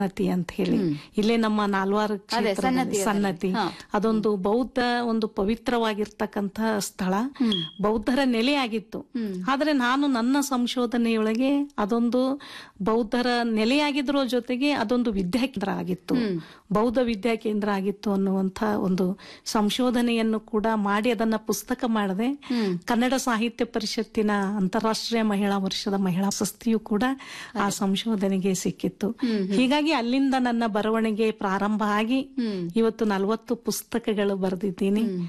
ಸನ್ನತಿ ಅಂತ ಹೇಳಿ ಇಲ್ಲೇ ನಮ್ಮ ನಾಲ್ವಾರು ಅದೇ, ಕ್ಷೇತ್ರದ ಸನ್ನತಿ ಅದರಲ್ಲಿ. ಸನ್ನತಿ ಹಾ. ಅದೊಂದು ಬೌದ್ಧ ಒಂದು ಪವಿತ್ರವಾಗಿರ್ತಕ್ಕಂಥ ಸ್ಥಳ ಬೌದ್ಧರ ನೆಲೆಯಾಗಿತ್ತು ಆದ್ರೆ ನಾನು ನನ್ನ ಸಂಶೋಧನೆಯೊಳಗೆ ಅದೊಂದು ಬೌದ್ಧರ ನೆಲೆಯಾಗಿದ್ರ ಜೊತೆಗೆ ಅದೊಂದು ವಿದ್ಯಾಕೇಂದ್ರ ಆಗಿತ್ತು ಬೌದ್ಧ ವಿದ್ಯಾಕೇಂದ್ರ ಆಗಿತ್ತು ಅನ್ನುವಂಥ ಒಂದು ಸಂಶೋಧನೆಯನ್ನು ಕೂಡ ಮಾಡಿ ಅದನ್ನ ಪುಸ್ತಕ ಮಾಡಿದೆ ಕನ್ನಡ ಸಾಹಿತ್ಯ ಪರಿಷತ್ತಿನ ಅಂತಾರಾಷ್ಟ್ರೀಯ ಮಹಿಳಾ ವರ್ಷದ ಮಹಿಳಾ ಪ್ರಶಸ್ತಿಯು ಕೂಡ ಆ ಸಂಶೋಧನೆಗೆ ಸಿಕ್ಕಿತ್ತು ಹೀಗಾಗಿ ಅಲ್ಲಿಂದ ನನ್ನ ಬರವಣಿಗೆ ಪ್ರಾರಂಭ ಆಗಿ ಇವತ್ತು ನಲವತ್ತು ಪುಸ್ತಕಗಳು ಬರೆದಿದ್ದೀನಿ